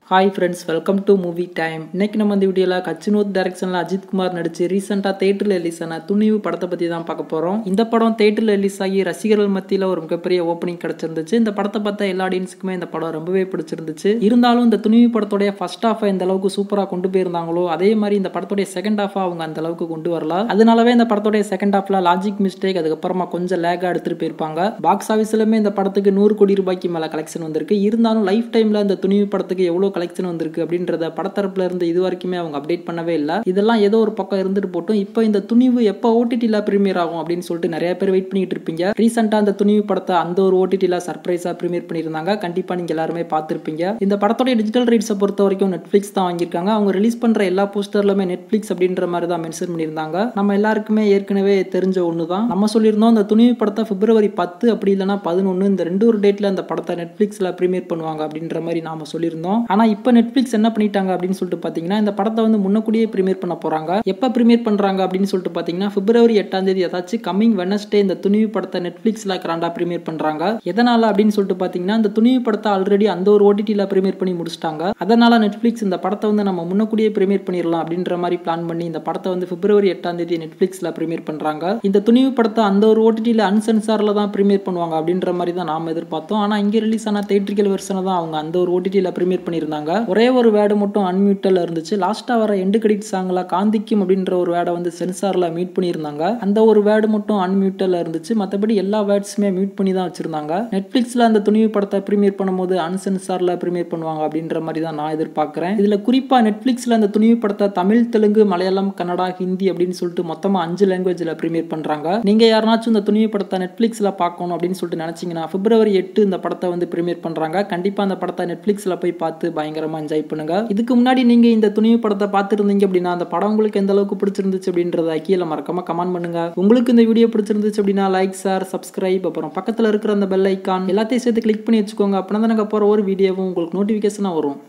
hi friends welcome to movie time இன்னைக்கு நம்ம இந்த வீடியோவில் கச்சினோத் டைரக்ஷனில் அஜித் குமார் நடிச்சு ரீசெண்டாக தேட்டரில் ரிலீஸ் ஆன துணிவு படத்தை பற்றி தான் பார்க்க போகிறோம் இந்த படம் தேட்டரில் ரிலீஸ் ஆகி ரசிகர்கள் மத்தியில் ஒரு மிகப்பெரிய ஓப்பனிங் கிடச்சிருந்துச்சு இந்த படத்தை பார்த்த எல்லா ஆடியன்ஸுக்குமே இந்த படம் ரொம்பவே பிடிச்சிருந்துச்சு இருந்தாலும் இந்த துணிவு படத்தோடைய ஃபர்ஸ்ட் ஹாஃபை இந்த அளவுக்கு சூப்பராக கொண்டு போயிருந்தாங்களோ அதே மாதிரி இந்த படத்தோடைய செகண்ட் ஹாஃபை அவங்க அந்த அளவுக்கு கொண்டு வரல அதனாலவே இந்த படத்தோடைய செகண்ட் ஹாஃப்ல லாஜிக் மிஸ்டேக் அதுக்கப்புறமா கொஞ்சம் லேகாக எடுத்துகிட்டு போயிருப்பாங்க பாக்ஸ் ஆஃபீஸ்லுமே இந்த படத்துக்கு நூறு கோடி ரூபாய்க்கு மேலே கலெக்ஷன் வந்திருக்கு இருந்தாலும் லைஃப் டைமில் இந்த துணிவு படத்துக்கு எவ்வளோ கலெக்ஷன் வந்திருக்கு அப்படின்றத படத்தரப்புல இருந்து இது வரைக்குமே அவங்க அப்டேட் பண்ணவே இல்லை இதெல்லாம் ஏதோ ஒரு பக்கம் இருந்துட்டு போட்டும் இப்போ இந்த துணிவு எப்போ ஓடிடியில் ப்ரீமியர் ஆகும் அப்படின்னு சொல்லிட்டு நிறைய பேர் வெயிட் பண்ணிட்டு இருப்பீங்க ரீசெண்டாக அந்த துணிவு படத்தை அந்த ஒரு ஓடிடியில் சர்ப்ரைஸாக ப்ரீமியர் பண்ணியிருந்தாங்க கண்டிப்பாக நீங்கள் எல்லாருமே பார்த்துருப்பீங்க இந்த படத்தோடைய டிஜிட்டல் ரைட்ஸை பொறுத்த வரைக்கும் நெட்ஃப்ளிக்ஸ் தான் வாங்கியிருக்காங்க அவங்க ரிலீஸ் பண்ணுற எல்லா போஸ்டர்லுமே நெட்ஃப்ளிக்ஸ் அப்படின்ற மாதிரி தான் மென்ஷன் பண்ணியிருந்தாங்க நம்ம எல்லாருக்குமே ஏற்கனவே தெரிஞ்ச ஒன்று தான் நம்ம சொல்லியிருந்தோம் இந்த துணிவு படத்தை பிப்ரவரி பத்து அப்படி இல்லைனா பதினொன்று இந்த ரெண்டு ஒரு டேட்டில் அந்த படத்தை நெட்ஃப்ளிக்ஸில் ப்ரீமியர் பண்ணுவாங்க அப்படின்ற மாதிரி நாம சொல்லியிருந்தோம் ஆனால் இப்போ நெட்ஃப்ளிக்ஸ் என்ன பண்ணிட்டாங்க அப்படின்னு சொல்லிட்டு பார்த்தீங்கன்னா இந்த படத்தை வந்து முன்னக்கூடியே ப்ரீமியர் பண்ண போகிறாங்க எப்போ ப்ரீமியர் பண்ணுறாங்க அப்படின்னு சொல்லிட்டு பார்த்தீங்கன்னா பிப்ரவரி எட்டாம் தேதி ஏதாச்சும் கம்மிங் வெனஸ்டே இந்த துணிவு படத்தை நெட்ஃப்ளிக்ஸில் கிராண்டாக ப்ரீமியர் பண்ணுறாங்க எதனால் அப்படின்னு சொல்லிட்டு பார்த்தீங்கன்னா இந்த துணிவு படத்தை ஆல்ரெடி அந்த ஒரு ஓடிடியில் ப்ரீமியர் பண்ணி முடிச்சிட்டாங்க அதனால நெட்ஃப்ளிக்ஸ் இந்த படத்தை வந்து நம்ம முன்னக்கூடியே ப்ரீமியர் பண்ணிடலாம் அப்படின்ற மாதிரி பிளான் பண்ணி இந்த படத்தை வந்து பிப்ரவரி எட்டாம் தேதி நெட்ஃப்ளிக்ஸில் ப்ரீமியர் பண்ணுறாங்க இந்த துணிவு படத்தை அந்த ஒரு ஓடிடியில் அன்சென்சாரில் தான் ப்ரீமியர் பண்ணுவாங்க அப்படின்ற மாதிரி தான் நாம எதிர்பார்த்தோம் ஆனால் இங்கே ரிலீஸ் ஆன தேட்ரிக்கல் வெர்ஷனை தான் அவங்க அந்த ஒரு ஓடிடியில் ப்ரீமியர் பண்ணியிருந்தாங்க ஒரே ஒரு வேர்டு மட்டும் அன்மியூட்டல் இருந்துச்சு லாஸ்ட்டாக வர எண்டு கிரெடிட் சாங்கில் காந்திக்கும் அப்படின்ற ஒரு வேர்டை வந்து சென்சாரில் மீட் பண்ணியிருந்தாங்க அந்த ஒரு வேர்டு மட்டும் அன்மியூட்டல் இருந்துச்சு மற்றபடி எல்லா வேர்ட்ஸுமே மியூட் பண்ணி தான் வச்சிருந்தாங்க நெட்ஃப்ளிக்ஸில் அந்த துணிவு படத்தை ப்ரீமியர் பண்ணும்போது அன்சென்சாரில் ப்ரீமியர் பண்ணுவாங்க அப்படின்ற மாதிரி தான் நான் எதிர்பார்க்குறேன் இதில் குறிப்பாக நெட்ஃப்ளிக்ஸில் அந்த துணிவு படத்தை தமிழ் தெலுங்கு மலையாளம் கன்னடா ஹிந்தி அப்படின்னு சொல்லிட்டு மொத்தமாக அஞ்சு லாங்குவேஜில் ப்ரீமியர் பண்ணுறாங்க நீங்கள் யாருனாச்சும் இந்த துணிவு படத்தை நெட்ஃப்ளிக்ஸில் பார்க்கணும் அப்படின்னு சொல்லிட்டு நினச்சிங்கன்னா பிப்ரவரி எட்டு இந்த படத்தை வந்து ப்ரீமியர் பண்ணுறாங்க கண்டிப்பாக அந்த படத்தை நெட்ஃப்ளிக்ஸில் போய் பார்த்து பயங்கரமாக என்ஜாய் பண்ணுங்க இதுக்கு முன்னாடி நீங்கள் இந்த துணிவு படத்தை பார்த்துருந்தீங்க அப்படின்னா அந்த படம் உங்களுக்கு எந்த அளவுக்கு பிடிச்சிருந்துச்சு அப்படின்றத கீழே மறக்காம கமெண்ட் பண்ணுங்க உங்களுக்கு இந்த வீடியோ பிடிச்சிருந்துச்சு அப்படின்னா லைக் ஷேர் சப்ஸ்கிரைப் அப்புறம் பக்கத்தில் இருக்கிற அந்த பெல் ஐக்கான் எல்லாத்தையும் சேர்த்து கிளிக் பண்ணி வச்சுக்கோங்க அப்படின்னா தான் நாங்கள் போகிற ஒரு வீடியோவும் உங்களுக்கு நோட்டிஃபிகேஷனாக வரும்